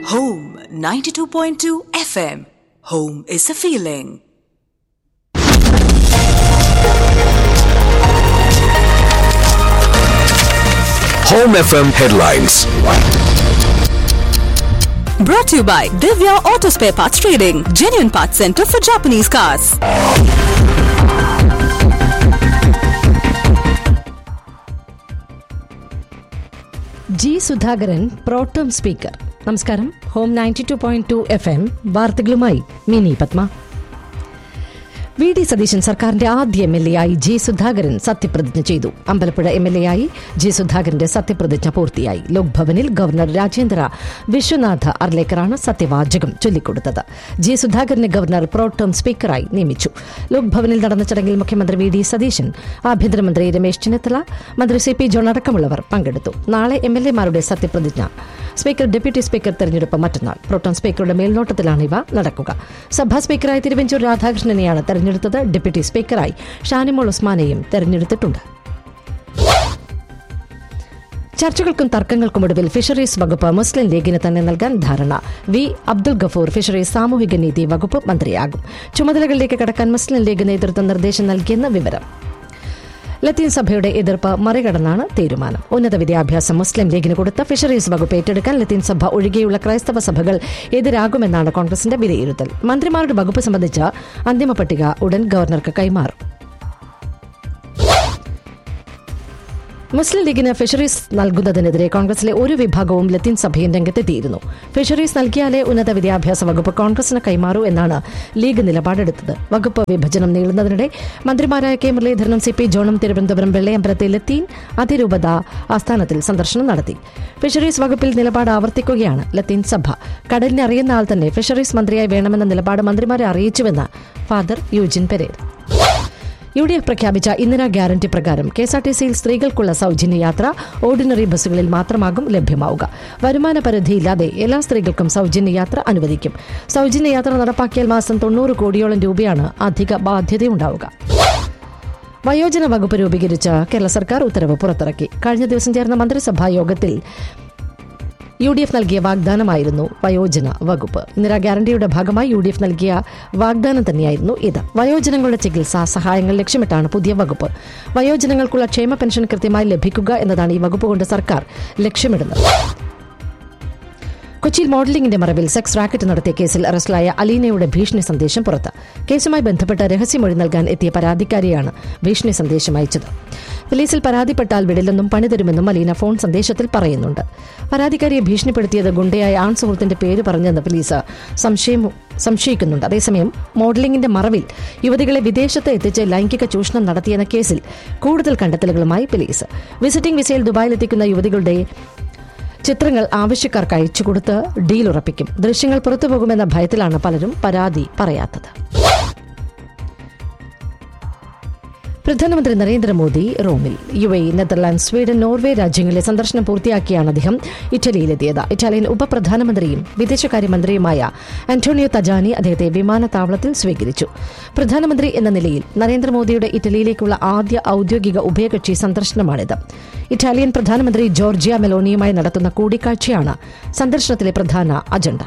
Home 92.2 FM. Home is a feeling. Home FM headlines. Brought to you by Divya Auto Spare Parts Trading, genuine parts center for Japanese cars. G Sudhakaran protem speaker നമസ്കാരം home ninety two point two F M വാർത്തകളുമായി Mini Padma V D Satheesan സർക്കാരിന്റെ ആദ്യ M L A ആയി G Sudhakaran സത്യപ്രതിജ്ഞ ചെയ്തു Ambalappuzha M L A ആയി G സുധാകരന്റെ സത്യപ്രതിജ്ഞ പൂർത്തിയായി ലോക്ഭവനിൽ ഗവർണർ രാജേന്ദ്ര വിശ്വനാഥ അർലേക്കറാണ് സത്യവാചകം ചൊല്ലിക്കൊടുത്തത് ജി സുധാകരനെ ഗവർണർ പ്രോട്ടം സ്പീക്കറായി നിയമിച്ചു ലോക്ഭവനിൽ നടന്ന ചടങ്ങിൽ മുഖ്യമന്ത്രി വി ഡി സതീശൻ ആഭ്യന്തരമന്ത്രി രമേശ് ചെന്നിത്തല മന്ത്രി സി പി ജോൺ അടക്കമുള്ളവർ പങ്കെടുത്തു നാളെ എം എൽ എമാരുടെ സത്യപ്രതിജ്ഞ സ്പീക്കർ ഡെപ്യൂട്ടി സ്പീക്കർ തെരഞ്ഞെടുപ്പ് മറ്റന്നാൾ പ്രോട്ടോൺ സ്പീക്കറുടെ മേൽനോട്ടത്തിലാണ് ഇവ നടക്കുക സഭാ സ്പീക്കറായി തിരുവഞ്ചൂർ രാധാകൃഷ്ണനെയാണ് തെരഞ്ഞെടുത്തത് ഡെപ്യൂട്ടി സ്പീക്കറായി ഷാനിമോൾ ഉസ്മാനെയും തെരഞ്ഞെടുത്തിട്ടുണ്ട് ചർച്ചകൾക്കും തർക്കങ്ങൾക്കും ഒടുവിൽ ഫിഷറീസ് വകുപ്പ് മുസ്ലിം ലീഗിന് തന്നെ നൽകാൻ ധാരണ വി അബ്ദുൽ ഗഫൂർ ഫിഷറീസ് സാമൂഹിക നീതി വകുപ്പ് മന്ത്രിയാകും ചുമതലകളിലേക്ക് കടക്കാൻ മുസ്ലിം ലീഗ് നേതൃത്വം നിർദ്ദേശം നൽകിയെന്ന് വിവരം ലത്തീൻ സഭയുടെ എതിർപ്പ് മറികടന്നാണ് തീരുമാനം ഉന്നത വിദ്യാഭ്യാസം മുസ്ലിം ലീഗിന് കൊടുത്ത ഫിഷറീസ് വകുപ്പ് ഏറ്റെടുക്കാൻ ലത്തീൻ സഭ ഒഴികെയുള്ള ക്രൈസ്തവ സഭകൾ എതിരാകുമെന്നാണ് കോൺഗ്രസിന്റെ വിലയിരുത്തൽ മന്ത്രിമാരുടെ വകുപ്പ് സംബന്ധിച്ച അന്തിമ പട്ടിക ഉടൻ ഗവർണർക്ക് കൈമാറും മുസ്ലിം ലീഗിന് ഫിഷറീസ് നൽകുന്നതിനെതിരെ കോൺഗ്രസിലെ ഒരു വിഭാഗവും ലത്തീൻ സഭയും രംഗത്തെത്തിയിരുന്നു ഫിഷറീസ് നൽകിയാലേ ഉന്നത വിദ്യാഭ്യാസ വകുപ്പ് കോൺഗ്രസിന് കൈമാറൂ എന്നാണ് ലീഗ് നിലപാടെടുത്തത് വകുപ്പ് വിഭജനം നീളുന്നതിനിടെ മന്ത്രിമാരായ കെ മുരളീധരനും സി പി ജോണും തിരുവനന്തപുരം വെള്ളയമ്പലത്തെ ലത്തീൻ അതിരൂപത ആസ്ഥാനത്തിൽ സന്ദർശനം നടത്തി ഫിഷറീസ് വകുപ്പിൽ നിലപാട് ആവർത്തിക്കുകയാണ് ലത്തീൻ സഭ കടലിനെ അറിയുന്ന ആൾ തന്നെ ഫിഷറീസ് മന്ത്രിയായി വേണമെന്ന നിലപാട് മന്ത്രിമാരെ അറിയിച്ചുവെന്ന് father Eugene Pereira U D F പ്രഖ്യാപിച്ച ഇന്ദിരാ ഗ്യാരണ്ടി പ്രകാരം കെ എസ് ആർ ടി സിയിൽ സ്ത്രീകൾക്കുള്ള സൗജന്യ യാത്ര ഓർഡിനറി ബസ്സുകളിൽ മാത്രമാകും ലഭ്യമാവുക വരുമാന പരിധിയില്ലാതെ എല്ലാ സ്ത്രീകൾക്കും സൗജന്യ യാത്ര അനുവദിക്കും സൗജന്യ യാത്ര നടപ്പാക്കിയാൽ മാസം തൊണ്ണൂറ് കോടിയോളം രൂപയാണ് അധിക ബാധ്യതയുണ്ടാവുക വയോജന വകുപ്പ് രൂപീകരിച്ച കേരള സർക്കാർ ഉത്തരവ് പുറത്തിറക്കി കഴിഞ്ഞ ദിവസം ചേർന്ന മന്ത്രിസഭാ യോഗത്തിൽ യു ഡി എഫ് നൽകിയ വാഗ്ദാനമായിരുന്നു വയോജന വകുപ്പ് ഇന്ദിരാ ഗ്യാരണ്ടിയുടെ ഭാഗമായി യു ഡി എഫ് നൽകിയ വാഗ്ദാനം തന്നെയായിരുന്നു ഇത് വയോജനങ്ങളുടെ ചികിത്സാ സഹായങ്ങൾ ലക്ഷ്യമിട്ടാണ് പുതിയ വകുപ്പ് വയോജനങ്ങൾക്കുള്ള ക്ഷേമ പെൻഷൻ കൃത്യമായി ലഭിക്കുക എന്നതാണ് ഈ വകുപ്പ് കൊണ്ട് സർക്കാർ ലക്ഷ്യമിടുന്നത് കൊച്ചിയിൽ മോഡലിംഗിന്റെ മറവിൽ സെക്സ് റാക്കറ്റ് നടത്തിയ കേസിൽ അറസ്റ്റിലായ അലീനയുടെ ഭീഷണി സന്ദേശം പുറത്ത് കേസുമായി ബന്ധപ്പെട്ട രഹസ്യമൊഴി നൽകാൻ എത്തിയ പരാതിക്കാരിയാണ് ഭീഷണി സന്ദേശം അയച്ചത് പോലീസിൽ പരാതിപ്പെട്ടാൽ വിടില്ലെന്നും പണി തരുമെന്നും അലീന ഫോൺ സന്ദേശത്തിൽ പറയുന്നുണ്ട് പരാതിക്കാരിയെ ഭീഷണിപ്പെടുത്തിയത് ഗുണ്ടയായ ആൺ സുഹൃത്തിന്റെ പേര് പറഞ്ഞെന്ന് പോലീസ് സംശയം സംശയിക്കുന്നുണ്ട് അതേസമയം മോഡലിംഗിന്റെ മറവിൽ യുവതികളെ വിദേശത്ത് എത്തിച്ച് ലൈംഗിക ചൂഷണം നടത്തിയെന്ന കേസിൽ കൂടുതൽ കണ്ടെത്തലുകളുമായി പോലീസ് വിസിറ്റിംഗ് വിസയിൽ ദുബായിലെത്തിക്കുന്ന യുവതികളുടെ ചിത്രങ്ങൾ ആവശ്യക്കാർക്ക് അയച്ചുകൊടുത്ത് ഡീൽ ഉറപ്പിക്കും ദൃശ്യങ്ങൾ പുറത്തുപോകുമെന്ന ഭയത്തിലാണ് പലരും പരാതി പറയാത്തത് പ്രധാനമന്ത്രി നരേന്ദ്രമോദി റോമിൽ U A Netherland Sweden Norway രാജ്യങ്ങളിലെ സന്ദർശനം പൂർത്തിയാക്കിയാണ് അദ്ദേഹം ഇറ്റലിയിലെത്തിയത് ഇറ്റാലിയൻ ഉപപ്രധാനമന്ത്രിയും വിദേശകാര്യമന്ത്രിയുമായ അന്റോണിയോ തജാനി അദ്ദേഹത്തെ വിമാനത്താവളത്തിൽ സ്വീകരിച്ചു പ്രധാനമന്ത്രി എന്ന നിലയിൽ നരേന്ദ്രമോദിയുടെ ഇറ്റലിയിലേക്കുള്ള ആദ്യ ഔദ്യോഗിക ഉഭയകക്ഷി സന്ദർശനമാണിത് ഇറ്റാലിയൻ പ്രധാനമന്ത്രി ജോർജിയ മെലോണിയുമായി നടത്തുന്ന കൂടിക്കാഴ്ചയാണ് സന്ദർശനത്തിലെ പ്രധാന അജണ്ട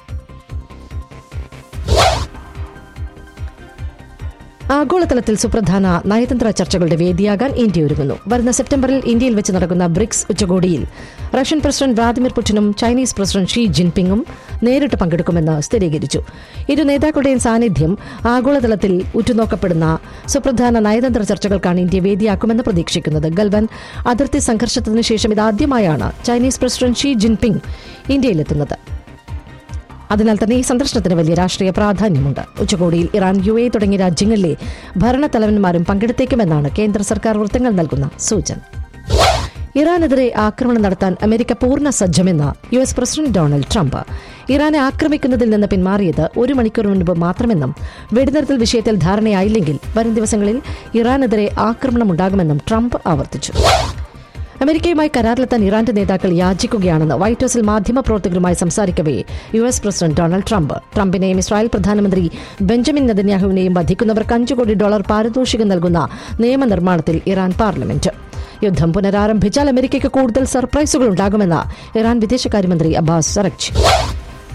ആഗോളതലത്തിൽ സുപ്രധാന നയതന്ത്ര ചർച്ചകളുടെ വേദിയാകാൻ ഇന്ത്യ ഒരുങ്ങുന്നു വരുന്ന സെപ്റ്റംബറിൽ ഇന്ത്യയിൽ വെച്ച് നടക്കുന്ന ബ്രിക്സ് ഉച്ചകോടിയിൽ റഷ്യൻ പ്രസിഡന്റ് വ്ളാദിമിർ പുടിനും ചൈനീസ് പ്രസിഡന്റ് ഷീ ജിൻപിങ്ങും നേരിട്ട് പങ്കെടുക്കുമെന്ന് സ്ഥിരീകരിച്ചു ഇരു നേതാക്കളുടെയും സാന്നിധ്യം ആഗോളതലത്തിൽ ഉറ്റുനോക്കപ്പെടുന്ന സുപ്രധാന നയതന്ത്ര ചർച്ചകൾക്കാണ് ഇന്ത്യ വേദിയാക്കുമെന്ന് പ്രതീക്ഷിക്കുന്നത് ഗൽവൻ അതിർത്തി സംഘർഷത്തിന് ശേഷം ഇതാദ്യമായാണ് ചൈനീസ് പ്രസിഡന്റ് ഷീ ജിൻപിങ് ഇന്ത്യയിലെത്തുന്നത് അതിനാൽ തന്നെ ഈ സന്ദർശനത്തിന് വലിയ രാഷ്ട്രീയ പ്രാധാന്യമുണ്ട് ഉച്ചകോടിയിൽ ഇറാൻ യു എ തുടങ്ങിയ രാജ്യങ്ങളിലെ ഭരണത്തലവന്മാരും പങ്കെടുത്തേക്കുമെന്നാണ് കേന്ദ്ര സർക്കാർ വൃത്തങ്ങൾ നൽകുന്ന സൂചന ഇറാനെതിരെ ആക്രമണം നടത്താൻ അമേരിക്ക പൂർണ്ണ സജ്ജമെന്ന് U S president Donald Trump ഇറാനെ ആക്രമിക്കുന്നതിൽ നിന്ന് പിന്മാറിയത് ഒരു മണിക്കൂർ മുൻപ് മാത്രമെന്നും വെടിനിർത്തൽ വിഷയത്തിൽ ധാരണയായില്ലെങ്കിൽ വരും ദിവസങ്ങളിൽ ഇറാനെതിരെ ആക്രമണമുണ്ടാകുമെന്നും ട്രംപ് ആവർത്തിച്ചു അമേരിക്കയുമായി കരാറിലെത്താൻ ഇറാന്റെ നേതാക്കൾ യാചിക്കുകയാണെന്ന് വൈറ്റ് ഹൌസിൽ മാധ്യമപ്രവർത്തകരുമായി സംസാരിക്കവേ U S president Donald Trump ട്രംപിനെയും ഇസ്രായേൽ പ്രധാനമന്ത്രി ബെഞ്ചമിൻ നെതന്യാഹുവിനെയും വധിക്കുന്നവർക്ക് അഞ്ചു കോടി ഡോളർ പാരിതോഷികം നൽകുന്ന നിയമനിർമ്മാണത്തിൽ ഇറാൻ പാർലമെന്റ് യുദ്ധം പുനരാരംഭിച്ചാൽ അമേരിക്കയ്ക്ക് കൂടുതൽ സർപ്രൈസുകൾ ഉണ്ടാകുമെന്ന് ഇറാൻ വിദേശകാര്യമന്ത്രി അബ്ബാസ് അറക്ചി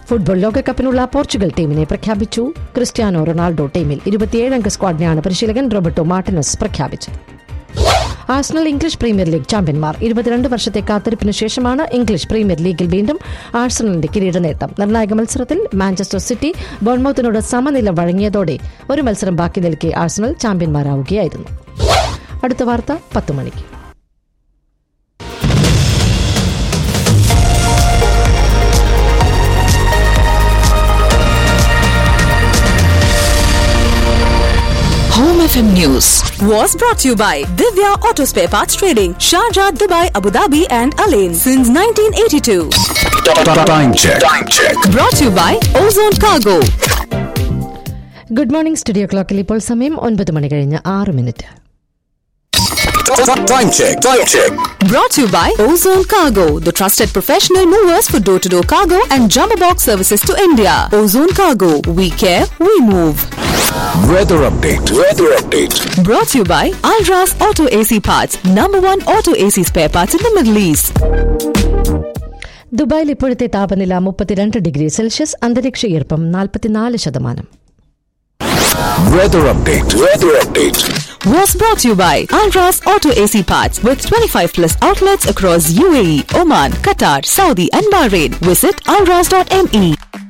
ഫുട്ബോൾ ലോകകപ്പിനുള്ള പോർച്ചുഗൽ ടീമിനെ പ്രഖ്യാപിച്ചു ക്രിസ്ത്യാനോ റൊണാൾഡോ ടീമിൽ ഇരുപത്തിയേഴംഗ സ്ക്വാഡിനെയാണ് പരിശീലകൻ റോബർട്ടോ മാർട്ടിനസ് പ്രഖ്യാപിച്ചത് ആഴ്സണൽ ഇംഗ്ലീഷ് പ്രീമിയർ ലീഗ് ചാമ്പ്യന്മാർ ഇരുപത്തിരണ്ട് വർഷത്തെ കാത്തിരിപ്പിന് ശേഷമാണ് ഇംഗ്ലീഷ് പ്രീമിയർ ലീഗിൽ വീണ്ടും ആഴ്സണലിന്റെ കിരീട നേട്ടം നിർണായക മത്സരത്തിൽ മാഞ്ചസ്റ്റർ സിറ്റി ബോൺമൌത്തിനോട് സമനില വഴങ്ങിയതോടെ ഒരു മത്സരം ബാക്കി നിൽക്കെ ആഴ്സണൽ ചാമ്പ്യന്മാരാവുകയായിരുന്നു അടുത്ത വാർത്ത പത്ത് മണിക്ക് Home FM News was brought to you by Divya Auto Spare Parts Trading, Sharjah, Dubai, Abu Dhabi, and Alain since 1982. Time check. Time check. Brought to you by Ozone Cargo. Good morning studio ക്ലോക്കിൽ ഇപ്പോൾ സമയം ഒൻപത് മണി കഴിഞ്ഞ് ആറ് മിനിറ്റ് Time check. Time check. Brought to you by Ozone Cargo, the trusted professional movers for door to door cargo and jumbo box services to India. Ozone Cargo, we care, we move. Weather update. Weather update. Brought to you by Alras Auto AC Parts, number one auto AC spare parts in the Middle East. ദുബായിൽ ഇപ്പോഴത്തെ താപനില മുപ്പത്തിരണ്ട് degree Celsius അന്തരീക്ഷ ഈർപ്പം നാൽപ്പത്തിനാല് ശതമാനം Weather update. Weather update. Was brought to you by Alras Auto AC Parts with 25 plus outlets across UAE, Oman, Qatar, Saudi, and Bahrain. Visit alras.me.